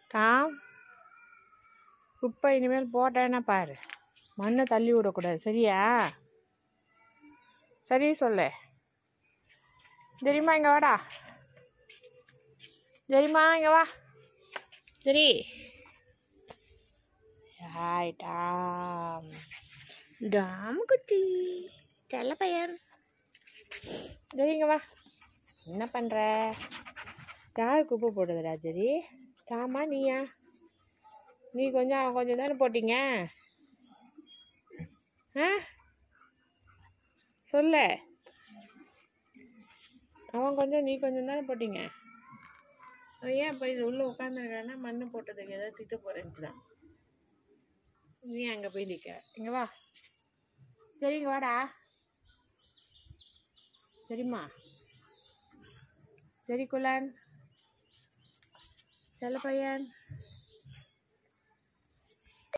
தாம் குப்பை இனிமேல் போட்டேன்னா பாரு மண்ணை தள்ளி விடக்கூடாது சரியா சரி சொல்லு தெரியுமா இங்கே வாடா சரிம்மா இங்கே வா சரி ஹாய் டாம் டாம் குட்டி செல்ல பையன் சரி இங்கே வா என்ன பண்ணுற யார் குப்பை போடுறதுடா சரி டாமா நீயா நீ கொஞ்சம் அவன் கொஞ்சம் தானே போட்டீங்க ஆ சொல்லு அவன் கொஞ்சம் நீ கொஞ்சம் தானே போட்டீங்க அவன் ஏன் இப்போ இது உள்ளே உட்காந்துருக்கான்னா மண் போட்டதுக்கு ஏதாவது திட்ட போகிறேன்ட்டு தான் நீ அங்கே போய் நிற்க இங்கே வா சரி இங்கே வாடா சரிம்மா சரி குலான் செல்ல பையன்